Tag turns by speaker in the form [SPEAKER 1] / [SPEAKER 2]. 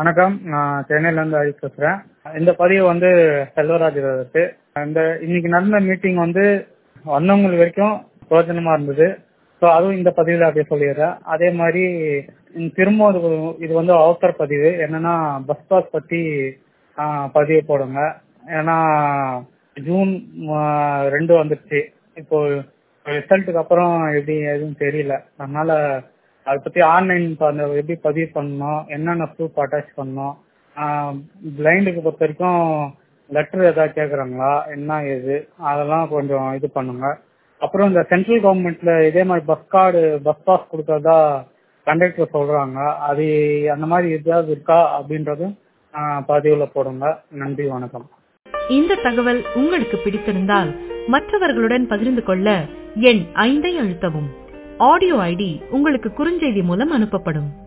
[SPEAKER 1] வணக்கம் நான் சென்னையிலேருந்து அழி பேசுகிறேன் இந்த பதிவு வந்து செல்வராஜ் இருக்கு இந்த இன்னைக்கு நடந்த மீட்டிங் வந்து வந்தவங்களுக்கு வரைக்கும் பிரயோஜனமா இருந்தது ஸோ அதுவும் இந்த பதிவில் அப்படியே சொல்லிடுறேன் அதே மாதிரி ம், திரும்ப இது இது வந்து அவசர பதிவு என்னன்னா பஸ் பாஸ் பற்றி பதிவு போடுங்க ஏன்னா ஜூன் ஆ, ரெண்டு வந்துருச்சு இப்போ ரிசல்ட்டுக்கு அப்புறம் எப்படி எதுவும் தெரியல அதனால அதை பற்றி ஆன்லைன் அந்த எப்படி பதிவு பண்ணணும் என்னென்ன ப்ரூஃப் அட்டாச் பண்ணணும் பிளைண்டுக்கு பொறுத்த வரைக்கும் லெட்டர் ஏதாவது கேட்குறாங்களா என்ன ஏது அதெல்லாம் கொஞ்சம் இது பண்ணுங்க அப்புறம் இந்த சென்ட்ரல் கவர்மெண்ட்ல இதே மாதிரி பஸ் கார்டு பஸ் பாஸ் கொடுக்கறதா கண்டக்டர் சொல்றாங்க அது அந்த மாதிரி ஏதாவது இருக்கா அப்படின்றதும் பதிவுல போடுங்க நன்றி வணக்கம்
[SPEAKER 2] இந்த தகவல் உங்களுக்கு பிடித்திருந்தால் மற்றவர்களுடன் பகிர்ந்து கொள்ள எண் ஐந்தை அழுத்தவும் ஆடியோ ஐடி உங்களுக்கு குறுஞ்செய்தி மூலம் அனுப்பப்படும்